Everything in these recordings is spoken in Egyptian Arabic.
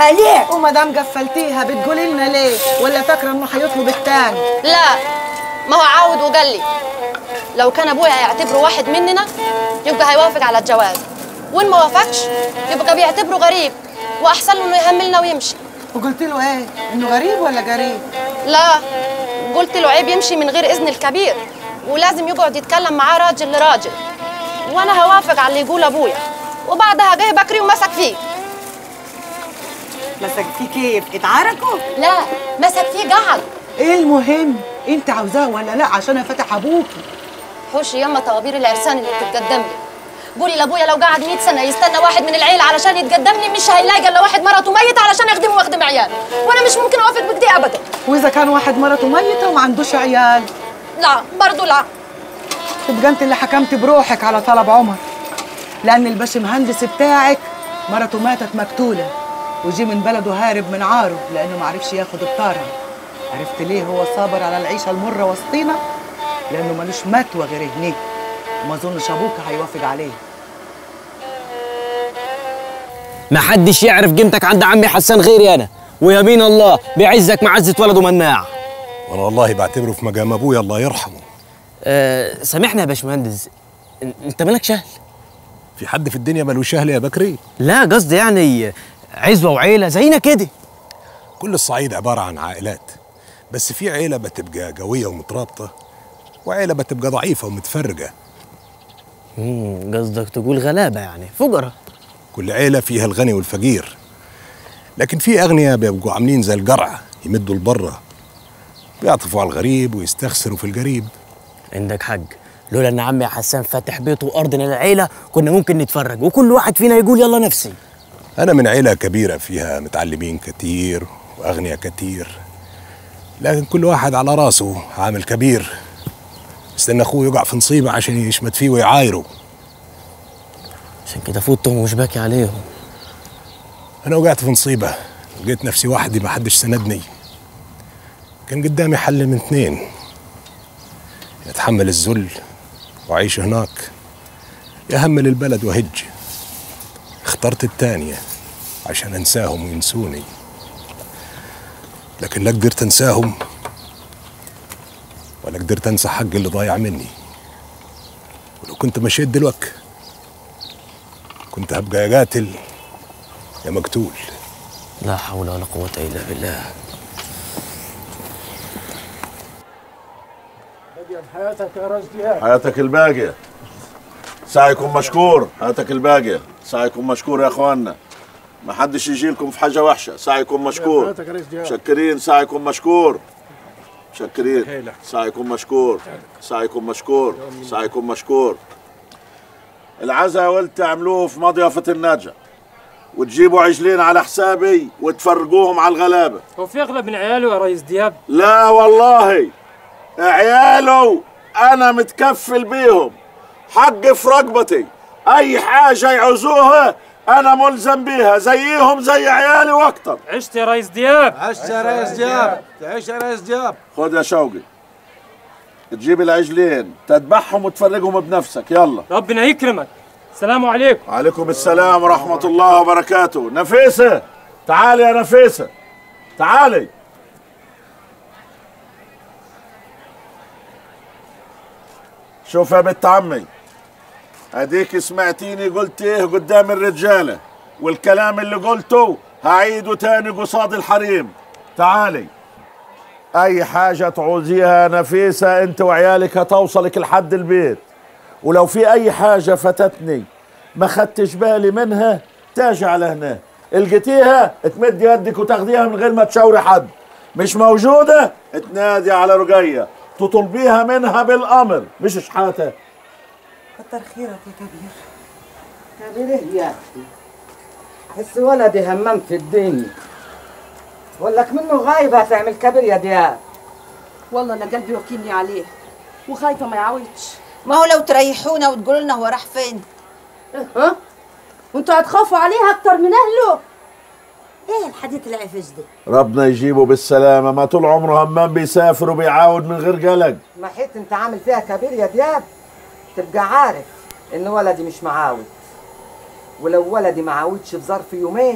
قفلتيها ليه وما دام قفلتيها بتقولي لنا ليه ولا فاكره انه هيطلب التاني لا ما هو عاود وقال لي لو كان ابويا هيعتبره واحد مننا يبقى هيوافق على الجواز وان ما وافقش يبقى بيعتبره غريب واحسن له انه يهملنا ويمشي وقلت له ايه انه غريب ولا قريب لا قلت له عيب يمشي من غير اذن الكبير ولازم يقعد يتكلم معاه راجل لراجل وانا هوافق على اللي يقول ابويا وبعدها جه بكري ومسك فيه مسك فيه كيف اتعاركوا لا مسك فيه قعد ايه المهم انت عاوزاه ولا لا عشان افتح ابوكي حوشي يما طوابير العرسان اللي بتتقدم لي قولي لابويا لو قعد 100 سنه يستنى واحد من العيله علشان يتقدم لي مش هيلاقي الا واحد مرته ميت علشان يخدمه ويخدم عياله وانا مش ممكن اوافق بكده ابدا واذا كان واحد مرته ميته وما عندوش عيال لا برضه لا تبقى انت اللي حكمت بروحك على طلب عمر لان الباش مهندس بتاعك مرته ماتت مقتوله وجي من بلده هارب من عاره لانه ما عرفش ياخد بطارها عرفت ليه هو صابر على العيشه المره وسطينا لانه ملوش متوى غير هنيك وما اظنش ابوك هيوافق عليه ما حدش يعرف قيمتك عند عمي حسان غيري انا ويمين الله بيعزك معزه ولده مناع وانا والله بعتبره في مقام ابويا الله يرحمه أه سامحنا يا باشمهندس إن- انت مالك شهل في حد في الدنيا ملوش اهل يا بكري لا قصدي يعني عزوه وعيله زينا كده كل الصعيد عباره عن عائلات بس في عيله بتبقى قويه ومترابطه وعيله بتبقى ضعيفه ومتفرقه مم، قصدك تقول غلابه يعني فقراء كل عيله فيها الغني والفقير لكن في اغنياء بيبقوا عاملين زي القرع يمدوا لبره بيعطفوا على الغريب ويستخسروا في القريب عندك حق لولا ان عمي حسان فاتح بيته وارضنا للعيله كنا ممكن نتفرج وكل واحد فينا يقول يلا نفسي انا من عيله كبيره فيها متعلمين كتير واغنياء كتير لكن كل واحد على راسه عامل كبير استنى اخوه يقع في نصيبه عشان يشمت فيه ويعايره عشان كده فوتهم ومش باكي عليهم انا وقعت في نصيبه لقيت نفسي وحدي ما حدش سندني كان قدامي حل من اتنين يتحمل الذل واعيش هناك يهمل البلد وهج اخترت التانية عشان انساهم وينسوني لكن لا قدرت انساهم ولا قدرت انسى حقي اللي ضايع مني ولو كنت مشيت دلوقتي كنت هبقى يا قاتل يا مقتول لا حول ولا قوه الا بالله حياتك الباقية سعيكم مشكور حياتك الباقية سعيكم مشكور يا اخواننا ما حدش يجي لكم في حاجة وحشة سعيكم مشكور مشكرين سعيكم مشكور مشكرين سعيكم مشكور سعيكم مشكور سعيكم مشكور العزا قلت تعملوه في مضيفة النجا وتجيبوا عجلين على حسابي وتفرقوهم على الغلابة هو في اغلب من عياله يا ريس دياب لا والله عياله انا متكفل بيهم حق في رقبتي اي حاجه يعوزوها انا ملزم بيها زيهم زي عيالي واكتر عشت يا ريس دياب عشت يا ريس دياب تعيش يا ريس دياب خد يا شوقي تجيب العجلين تذبحهم وتفرقهم بنفسك يلا ربنا يكرمك السلام عليكم عليكم السلام ورحمة الله وبركاته نفيسة تعالي يا نفيسة تعالي شوف يا بنت عمي اديك سمعتيني قلت ايه قدام الرجالة والكلام اللي قلته هعيده تاني قصاد الحريم تعالي اي حاجة تعوزيها يا نفيسة انت وعيالك هتوصلك لحد البيت ولو في اي حاجة فاتتني ما خدتش بالي منها تاجي على هنا لقيتيها تمد يدك وتاخديها من غير ما تشاوري حد مش موجودة تنادي على رقية تطلبيها منها بالامر مش شحاتة كتر خيرك يا كبير كبير ايه يا اخي حس ولدي همام في الدنيا ولك منه غايب هتعمل كبير يا دياب والله انا قلبي وكيلني عليه وخايفه ما يعاودش ما هو لو تريحونا وتقولوا لنا هو راح فين ها وانتوا هتخافوا عليه اكتر من اهله ايه الحديث العفش ده ربنا يجيبه بالسلامة ما طول عمره همام بيسافر وبيعاود من غير قلق ما حيت انت عامل فيها كبير يا دياب تبقى عارف ان ولدي مش معاود ولو ولدي معاودش في ظرف يومين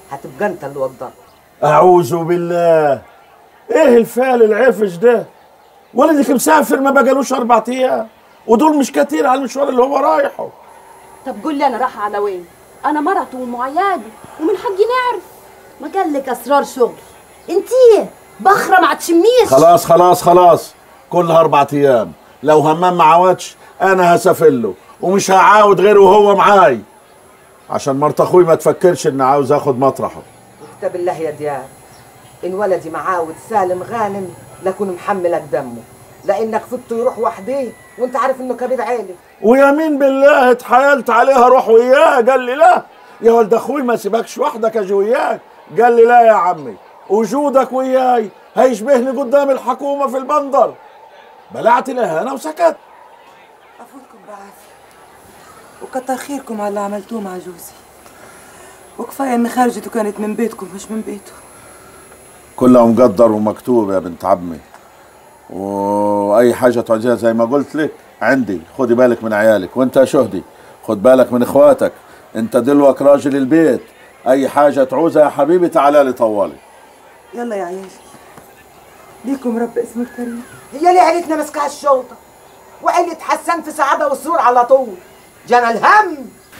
هتبقى انت اللي وضعت اعوذ بالله ايه الفعل العفش ده ولدك مسافر ما بقالوش اربع ايام ودول مش كتير على المشوار اللي هو رايحه طب قول لي انا رايحه على وين انا مرته ومعياده ومن حقي نعرف ما قال لك اسرار شغل انتي بخره ما تشميش خلاص خلاص خلاص كلها اربع ايام لو همام ما عاودش انا هسافر له ومش هعاود غيره وهو معاي عشان مرت اخوي ما تفكرش اني عاوز اخد مطرحه كتاب الله يا دياب ان ولدي معاود سالم غانم لكون محملك دمه لانك فت يروح وحده وانت عارف انه كبير عيلة ويمين بالله اتحايلت عليها روح وياه قال لي لا يا ولد اخوي ما سيبكش وحدك اجي وياك قال لي لا يا عمي وجودك وياي هيشبهني قدام الحكومه في البندر بلعت لها انا وسكت عفوكم بعافية وكتر خيركم على اللي عملتوه مع جوزي وكفاية ان خرجته كانت من بيتكم مش من بيته كلها مقدر ومكتوب يا بنت عمي واي حاجه تعوزيها زي ما قلت لك عندي خدي بالك من عيالك وانت يا شهدي خد بالك من اخواتك انت دلوك راجل البيت اي حاجه تعوزها يا حبيبي تعالى لي طوالي يلا يا عيالي ليكم رب اسمه الكريم هي ليه عيلتنا ماسكها الشرطه وعيلة حسان في سعاده وسرور على طول جانا الهم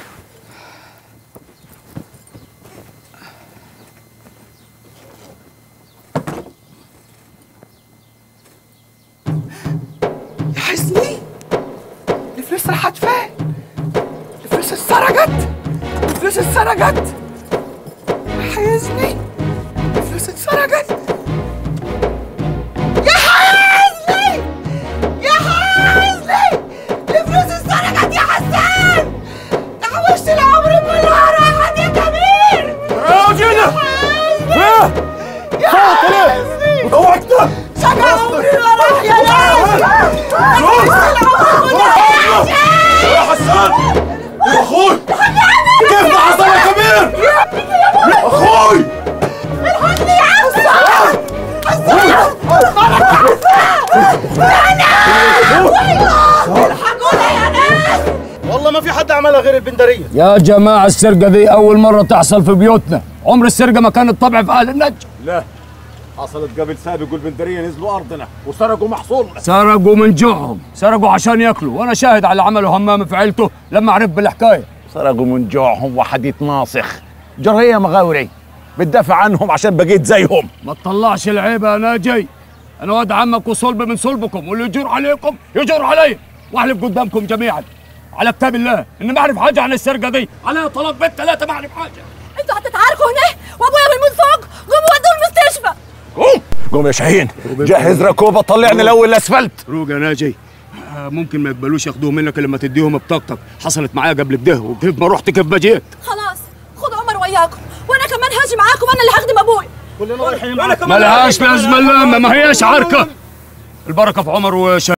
يا حسني الفلوس راحت فين؟ الفلوس اتسرقت الفلوس اتسرقت يا حسني الفلوس اتسرقت يا حسني يا حسني الفلوس اتسرقت يا حسان تحوشت العمر كلها راحت يا كبير راجل يا يا حسني اوعك شقى عمري ما راح يا ناس تحوشت العمر كلها يا حسان يا اخوي كيف ما حصل يا كبير اخوي الحقني يا حسان حسان الحقونا يا ناس والله ما في حد عملها غير البندريه يا جماعة السرقة دي أول مرة تحصل في بيوتنا عمر السرقة ما كانت طبع في أهل النجم لا حصلت قبل سابق والبندريه نزلوا ارضنا وسرقوا محصولنا سرقوا من جوعهم سرقوا عشان ياكلوا وأنا شاهد على عمله همام في عيلته لما عرف بالحكاية سرقوا من جوعهم وحديث ناصخ جرهية مغاوري بتدافع عنهم عشان بقيت زيهم ما تطلعش العيبة يا ناجي أنا واد عمك وصلب من صلبكم واللي يجور عليكم يجور علي وأحلف قدامكم جميعا على كتاب الله إني ما أعرف حاجة عن السرقة دي عليها طلاق بيت ثلاثة ما أعرف حاجة انتوا هتتعاركوا هنا وابويا بيموت فوق قوموا ودوه المستشفى قوم قوم يا شاهين جهز ركوبة طلعني الأول الأسفلت روق يا ناجي آه، ممكن ما يقبلوش ياخدوه منك لما تديهم بطاقتك حصلت معايا قبل كده وكيف ما رحت كيف ما جيت خلاص خدوا عمر وياكم وانا كمان هاجي معاكم انا اللي هخدم ابويا كلنا رايحين ما لهاش لازمه اللامه ما هياش عركه البركه في عمر وش